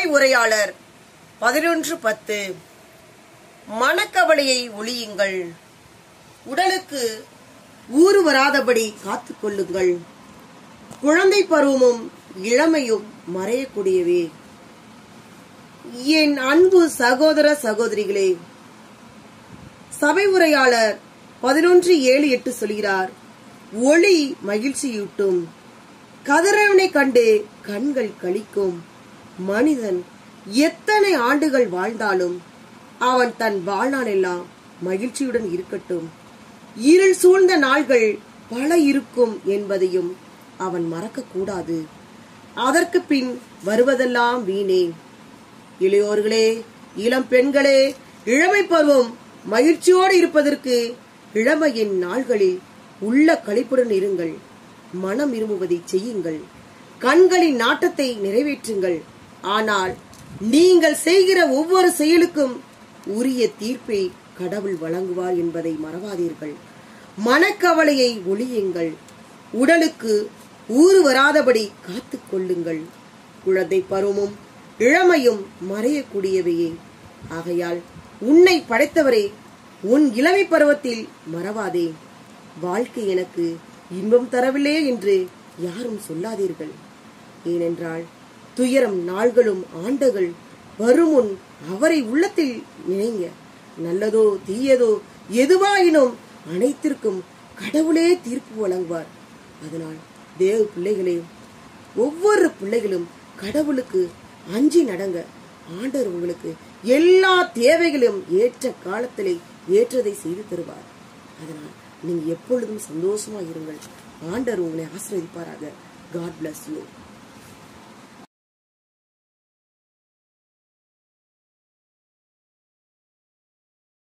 உரையாளர் பதினொன்று பத்து மனக்கவலையை ஒளியுங்கள் உடலுக்கு ஊறு வராதபடி காத்துக் கொள்ளுங்கள் குழந்தை பருவமும் இளமையும் மறையக்கூடியவே என் அன்பு சகோதர சகோதரிகளே சபை உரையாளர் பதினொன்று ஏழு எட்டு சொல்கிறார் ஒளி மகிழ்ச்சியூட்டும் கதிரவனை கண்டு கண்கள் கழிக்கும் மனிதன் எத்தனை ஆண்டுகள் வாழ்ந்தாலும் அவன் தன் வாழ்நாளெல்லாம் மகிழ்ச்சியுடன் இருக்கட்டும் இருள் சூழ்ந்த நாள்கள் பல இருக்கும் என்பதையும் அவன் மறக்கக்கூடாது அதற்கு பின் வருவதெல்லாம் வீணே இளையோர்களே இளம் பெண்களே இளமை பருவம் மகிழ்ச்சியோடு இருப்பதற்கு இளமையின் நாள்களில் உள்ள களிப்புடன் இருங்கள் மனம் விரும்புவதை செய்யுங்கள் கண்களின் நாட்டத்தை நிறைவேற்றுங்கள் ஆனால் நீங்கள் செய்கிற ஒவ்வொரு செயலுக்கும் உரிய தீர்ப்பை கடவுள் வழங்குவார் என்பதை மறவாதீர்கள் மனக்கவலையை ஒளியுங்கள் உடலுக்கு ஊறு வராதபடி காத்துக் கொள்ளுங்கள் குழந்தை பருவமும் இளமையும் மறையக்கூடியவையே ஆகையால் உன்னை படைத்தவரே உன் இளமை பருவத்தில் மறவாதே வாழ்க்கை எனக்கு இன்பம் தரவில்லையே என்று யாரும் சொல்லாதீர்கள் ஏனென்றால் துயரம் நாள்களும் ஆண்டுகள் வருமுன் அவரை உள்ளத்தில் நினைங்க நல்லதோ தீயதோ எதுவாயினும் அனைத்திற்கும் கடவுளே தீர்ப்பு வழங்குவார் அதனால் தேவ பிள்ளைகளே ஒவ்வொரு பிள்ளைகளும் கடவுளுக்கு அஞ்சி நடங்க ஆண்டவர் உங்களுக்கு எல்லா தேவைகளும் ஏற்ற காலத்திலே ஏற்றதை செய்து தருவார் அதனால் நீங்க எப்பொழுதும் சந்தோஷமா இருங்கள் ஆண்டவர் உங்களை ஆசீர்வதிப்பாராக காட் bless யூ